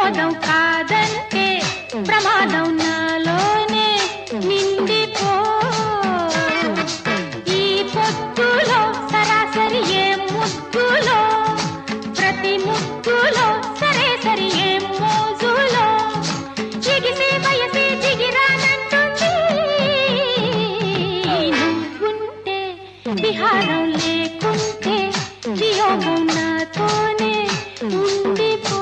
ప్రమోదం కాదంటే ప్రమాదం నాలోనే నిండిపో ఈ పొత్తులో సరాసరి ఏ ముద్దులో ప్రతి ముద్దులో సరే సరి ఏ మోజులో ఎగిసే వయసే దిగిరానంటుంది నువ్వుంటే విహారం లేకుంటే వియోగం నాతోనే ఉండిపో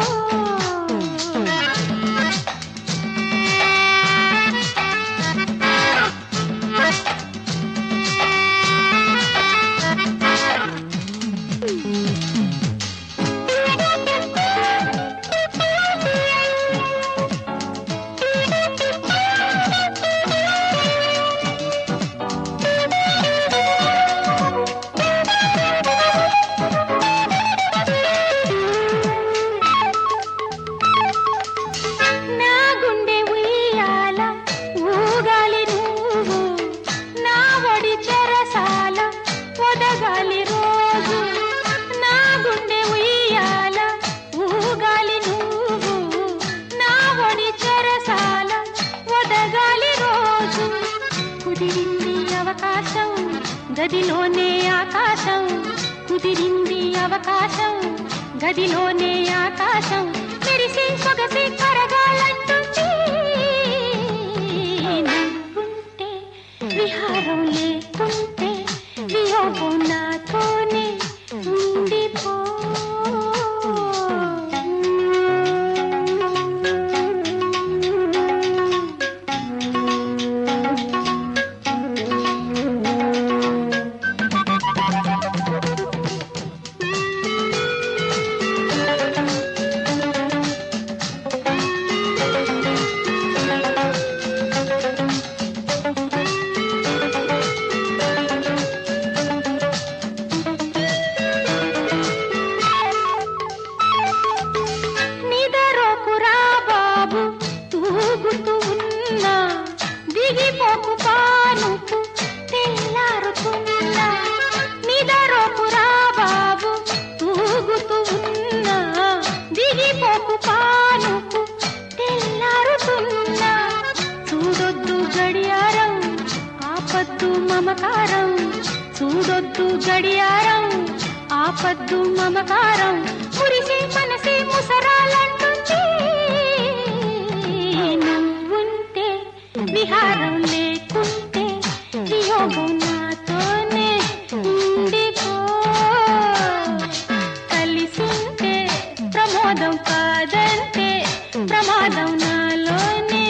నా గుండె ఉయ్యాల ఊగాలి నువ్వు నా ఒడి చెరసాల ఒదగాలి రోజు నా గుండె ఉయ్యాల ఊగాలి నువ్వు నా ఒడి చెరసాల ఒదగాలి రోజు కుదిరింది అవకాశం గదిలోనే ఆకాశం కుదిరింది అవకాశం గదిలోనే ఆకాశం మెరిసే సొగసే కరగాలంటుంది నవ్వుంటే విహారం లేకుంటే వియోగం నాతోనే ఉండిపో నిదరోకురా బాబు తూగుతూ ఉన్నా దిగిపోకు పానుకు తెల్లారుతున్నా నిదరోకురా బాబు తూగుతూ ఉన్నా దిగిపోకు పానుకు తెల్లారుతున్నా చూడొద్దు గడియారం ఆపద్దు మమకారం చూడొద్దు గడియారం ఆపద్దు మమకారం మురిసే మనసే ముసరాలంటుంది నువ్వుంటే విహారం లేకుంటే వియోగం నాతోనే ఉండిపో కలిసుంటే ప్రమోదం కాదంటే ప్రమాదం నాలోనే